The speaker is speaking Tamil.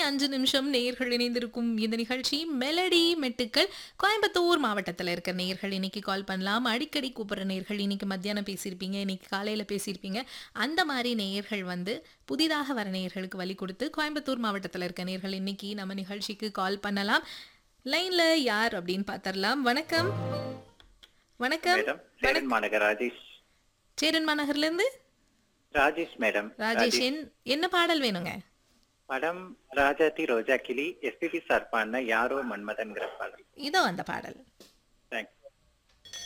அஞ்சு நிமிஷம் நேயர்கள் இணைந்திருக்கும் இந்த நிகழ்ச்சி மெலடி மெட்டுக்கள் கோயம்புத்தூர் மாவட்டத்தில் இருக்கிற நேயர்கள் இன்னைக்கு கால் பண்ணலாம் அடிக்கடி கூப்பிட்ற நேயர்கள் இன்னைக்கு மத்தியானம் பேசியிருப்பீங்க இன்னைக்கு காலையில் பேசியிருப்பீங்க அந்த மாதிரி நேயர்கள் வந்து புதிதாக வர நேயர்களுக்கு வழி கொடுத்து கோயம்புத்தூர் மாவட்டத்தில் இருக்க நேயர்கள் இன்னைக்கு நம்ம நிகழ்ச்சிக்கு கால் பண்ணலாம் லைன்ல யார் அப்படின்னு பார்த்தரலாம் வணக்கம் வணக்கம் மேடம் சேரன் மாநகர் ராஜேஷ் சேரன் மாநகர்ல இருந்து ராஜேஷ் மேடம் ராஜேஷ் என்- என்ன பாடல் வேணுங்க படம் ராஜாத்தி ரோஜா கிளி எஸ்பிபி சார் பாடின யாரோ மன்மதன்கிற பாடல் இதோ அந்த பாடல்